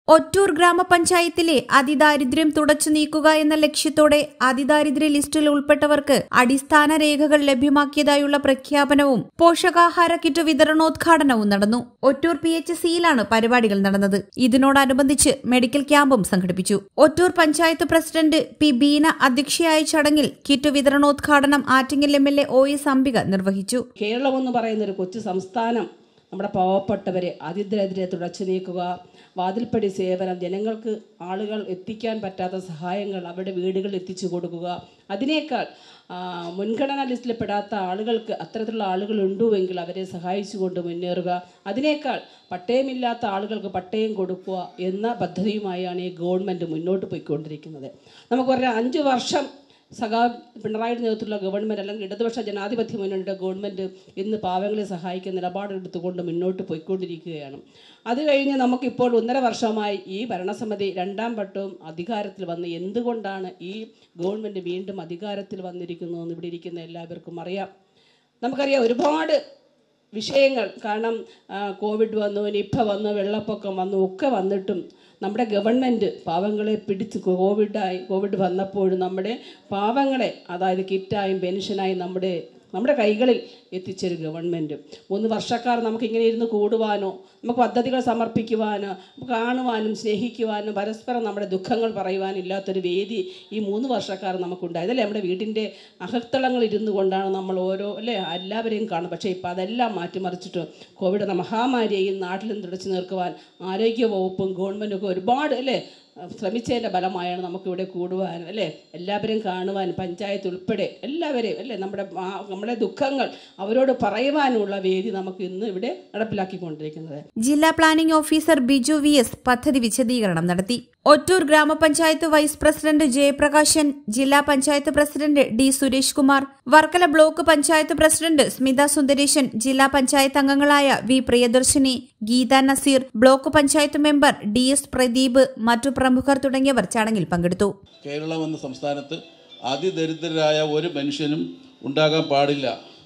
ഒറ്റൂർ ഗ്രാമപഞ്ചായത്തിലെ അതിദാരിദ്ര്യം തുടച്ചു നീക്കുക എന്ന ലക്ഷ്യത്തോടെ അതിദാരിദ്ര്യ ലിസ്റ്റിൽ ഉൾപ്പെട്ടവർക്ക് അടിസ്ഥാന രേഖകൾ ലഭ്യമാക്കിയതായുള്ള പ്രഖ്യാപനവും പോഷകാഹാര കിറ്റ് വിതരണോദ്ഘാടനവും നടന്നു ഒറ്റൂർ പി എച്ച് സിയിലാണ് പരിപാടികൾ നടന്നത് ഇതിനോടനുബന്ധിച്ച് മെഡിക്കൽ ക്യാമ്പും സംഘടിപ്പിച്ചു ഒറ്റൂർ പഞ്ചായത്ത് പ്രസിഡന്റ് പി ബീന അധ്യക്ഷയായ ചടങ്ങിൽ കിറ്റ് വിതരണോദ്ഘാടനം Attingal M L A O S Ambika നിർവഹിച്ചു കേരളം എന്ന് പറയുന്ന ഒരു കൊച്ചു സംസ്ഥാനം നമ്മുടെ പാവപ്പെട്ടവരെ അതിദരിദ്രരെ തുടച്ചു നീക്കുക വാതിൽപ്പടി സേവനം ജനങ്ങൾക്ക് ആളുകൾ എത്തിക്കാൻ പറ്റാത്ത സഹായങ്ങൾ അവരുടെ വീടുകളിൽ എത്തിച്ചു കൊടുക്കുക അതിനേക്കാൾ ആ, മുൻഗണനാ ലിസ്റ്റിൽ പെടാത്ത ആളുകൾക്ക് അത്തരത്തിലുള്ള ആളുകൾ ഉണ്ടുവെങ്കിൽ അവരെ സഹായിച്ചുകൊണ്ട് മുന്നേറുക അതിനേക്കാൾ പട്ടയമില്ലാത്ത ആളുകൾക്ക് പട്ടയം കൊടുക്കുക എന്ന പദ്ധതിയുമായാണ് ഈ ഗവൺമെൻറ് മുന്നോട്ട് പോയിക്കൊണ്ടിരിക്കുന്നത് നമുക്ക് പറയാം അഞ്ച് വർഷം സഖാ പിണറായിയുടെ നേതൃത്വത്തിലുള്ള ഗവൺമെൻറ് അല്ലെങ്കിൽ ഇടതുപക്ഷ ജനാധിപത്യ മുന്നണിയുടെ ഗവൺമെൻറ് ഇന്ന് പാവങ്ങളെ സഹായിക്കുന്ന നിലപാടെടുത്തുകൊണ്ട് മുന്നോട്ട് പോയിക്കൊണ്ടിരിക്കുകയാണ് അത് കഴിഞ്ഞ് നമുക്കിപ്പോൾ ഒന്നര വർഷമായി ഈ ഭരണസമിതി രണ്ടാം വട്ടവും അധികാരത്തിൽ വന്ന് എന്തുകൊണ്ടാണ് ഈ ഗവൺമെൻറ് വീണ്ടും അധികാരത്തിൽ വന്നിരിക്കുന്നതെന്ന് ഇവിടെ ഇരിക്കുന്ന എല്ലാവർക്കും അറിയാം നമുക്കറിയാം ഒരുപാട് വിഷയങ്ങൾ കാരണം ആ, കോവിഡ് വന്നു നിപ്പ വന്നു വെള്ളപ്പൊക്കം വന്നു ഒക്കെ വന്നിട്ടും നമ്മുടെ ഗവൺമെൻറ് പാവങ്ങളെ പിടിച്ച് കോവിഡായി കോവിഡ് വന്നപ്പോഴും നമ്മുടെ പാവങ്ങളെ അതായത് കിറ്റായും പെൻഷനായും നമ്മുടെ നമ്മുടെ കൈകളിൽ എത്തിച്ചൊരു ഗവൺമെൻറ് മൂന്ന് വർഷക്കാർ നമുക്ക് ഇങ്ങനെ ഇരുന്ന് കൂടുവാനോ നമുക്ക് പദ്ധതികൾ സമർപ്പിക്കുവാനോ കാണുവാനും സ്നേഹിക്കുവാനും പരസ്പരം നമ്മുടെ ദുഃഖങ്ങൾ പറയുവാനും ഇല്ലാത്തൊരു വേദി ഈ മൂന്ന് വർഷക്കാർ നമുക്കുണ്ടായത് അല്ലേ നമ്മുടെ വീടിൻ്റെ അകത്തളങ്ങൾ ഇരുന്നു കൊണ്ടാണ് നമ്മൾ ഓരോ അല്ലേ എല്ലാവരെയും കാണും പക്ഷേ ഇപ്പോൾ അതെല്ലാം മാറ്റിമറിച്ചിട്ട് കോവിഡ് എന്ന മഹാമാരിയെയും നാട്ടിൽ നിന്ന് തുടച്ചു നിർക്കുവാൻ ആരോഗ്യ വകുപ്പും ഗവൺമെൻറ്റും ഒക്കെ ഒരുപാട് അല്ലേ ശ്രമിച്ചതിൻ്റെ ഫലമായാണ് നമുക്കിവിടെ കൂടുവാൻ അല്ലേ എല്ലാവരെയും കാണുവാൻ പഞ്ചായത്ത് ഉൾപ്പെടെ എല്ലാവരെയും അല്ലേ നമ്മുടെ ആ- നമ്മുടെ ദുഃഖങ്ങൾ അവരോട് പറയുവാനുള്ള വേദി നമുക്ക് ഇന്ന് ഇവിടെ നടപ്പിലാക്കിക്കൊണ്ടിരിക്കുന്നത് ജില്ലാ planning officer Biju V S പദ്ധതി വിശദീകരണം നടത്തി ഒറ്റൂർ ഗ്രാമപഞ്ചായത്ത് വൈസ് പ്രസിഡന്റ് ജയപ്രകാശൻ ജില്ലാ panchayat president D Suresh Kumar Varkala block panchayat president Smitha Sundareshan ജില്ലാ പഞ്ചായത്ത് അംഗങ്ങളായ V Priyadarshini Geetha Naseer block panchayat member D S Pradeep മറ്റു പ്രമുഖർ തുടങ്ങിയവർ ചടങ്ങിൽ പങ്കെടുത്തു കേരളം എന്ന സംസ്ഥാനത്ത് അതിദരിദ്രരായ ഒരു മനുഷ്യനും ഉണ്ടാകാൻ പാടില്ല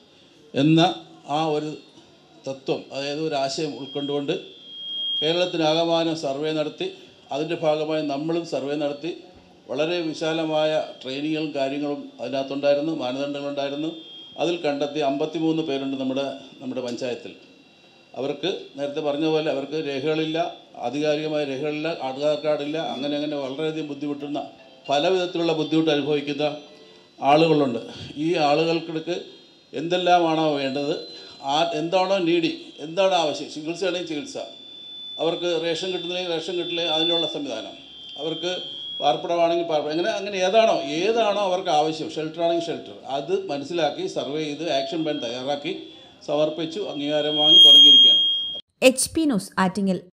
എന്ന ആ ഒരു തത്വം അതായത് ഒരു ആശയം ഉൾക്കൊണ്ടുകൊണ്ട് കേരളത്തിനാകമാനം സർവേ നടത്തി അതിൻ്റെ ഭാഗമായി നമ്മളും സർവേ നടത്തി വളരെ വിശാലമായ ട്രെയിനിങ്ങുകളും കാര്യങ്ങളും അതിനകത്തുണ്ടായിരുന്നു മാനദണ്ഡങ്ങളുണ്ടായിരുന്നു അതിൽ കണ്ടെത്തി അമ്പത്തിമൂന്ന് പേരുണ്ട് നമ്മുടെ നമ്മുടെ പഞ്ചായത്തിൽ അവർക്ക് നേരത്തെ പറഞ്ഞ പോലെ അവർക്ക് രേഖകളില്ല ആധികാരികമായ രേഖകളില്ല ആധാർ കാർഡില്ല അങ്ങനെ അങ്ങനെ വളരെയധികം ബുദ്ധിമുട്ടുന്ന പല വിധത്തിലുള്ള ബുദ്ധിമുട്ട് അനുഭവിക്കുന്ന ആളുകളുണ്ട് ഈ ആളുകൾക്ക് എന്തെല്ലാമാണോ വേണ്ടത് ആ എന്താണോ നീഡി എന്താണ് ആവശ്യം ചികിത്സയാണെങ്കിൽ ചികിത്സ അവർക്ക് റേഷൻ കിട്ടുന്നില്ലെങ്കിൽ റേഷൻ കിട്ടില്ല അതിനുള്ള സംവിധാനം അവർക്ക് പാർപ്പിടമാണെങ്കിൽ പാർപ്പിടം അങ്ങനെ അങ്ങനെ ഏതാണോ ഏതാണോ അവർക്ക് ആവശ്യം ഷെൽട്ടർ ആണെങ്കിൽ ഷെൽട്ടർ അത് മനസ്സിലാക്കി സർവേ ചെയ്ത് ആക്ഷൻ പ്ലാൻ തയ്യാറാക്കി സമർപ്പിച്ചു അംഗീകാരം വാങ്ങി തുടങ്ങിയിരിക്കുകയാണ് എച്ച് പി ന്യൂസ് ആറ്റിങ്ങൽ